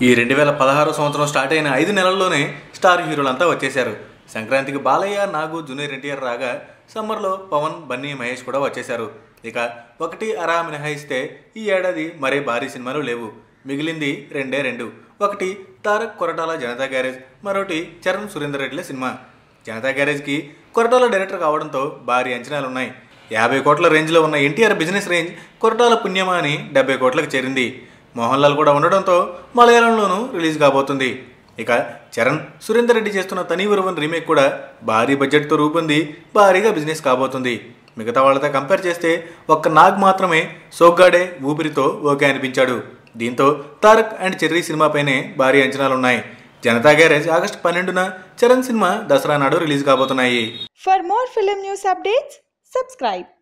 ఈ రెండు వేల పదహారు సంవత్సరం స్టార్ట్ అయిన ఐదు నెలల్లోనే స్టార్ హీరోలంతా వచ్చేశారు సంక్రాంతికి బాలయ్య నాగు జూనియర్ ఎన్టీఆర్ రాగా సమ్మర్లో పవన్ బన్నీ మహేష్ కూడా వచ్చేశారు ఇక ఒకటి అరా మినహాయిస్తే ఈ ఏడాది మరే భారీ సినిమాలు లేవు మిగిలింది రెండే రెండు ఒకటి తారక్ కొరటాల జనతా గ్యారేజ్ మరొకటి చరణ్ సురేందర్ రెడ్డిల సినిమా జనతా గ్యారేజ్కి కొరటాల డైరెక్టర్ కావడంతో భారీ అంచనాలున్నాయి యాభై కోట్ల రేంజ్లో ఉన్న ఎన్టీఆర్ బిజినెస్ రేంజ్ కొరటాల పుణ్యమా అని డెబ్బై కోట్లకు చేరింది మోహన్ లాల్ కూడా ఉండడంతో మలయాళంలోనూ రిలీజ్ కాబోతుంది ఇక చరణ్ సురేందర్ రెడ్డి చేస్తున్న తని ఉరువన్ రీమేక్ కూడా భారీ బడ్జెట్తో రూపొంది భారీగా బిజినెస్ కాబోతుంది మిగతా వాళ్ళతో కంపేర్ చేస్తే ఒక్క నాగ్ మాత్రమే సోగ్గాడే ఊపిరితో ఓకే అనిపించాడు దీంతో తారక్ అండ్ చెర్రీ సినిమాపైనే భారీ అంచనాలున్నాయి జనతా గ్యారేజ్ ఆగస్టు పన్నెండున చరణ్ సినిమా దసరా నాడు రిలీజ్ కాబోతున్నాయి For more film news updates, subscribe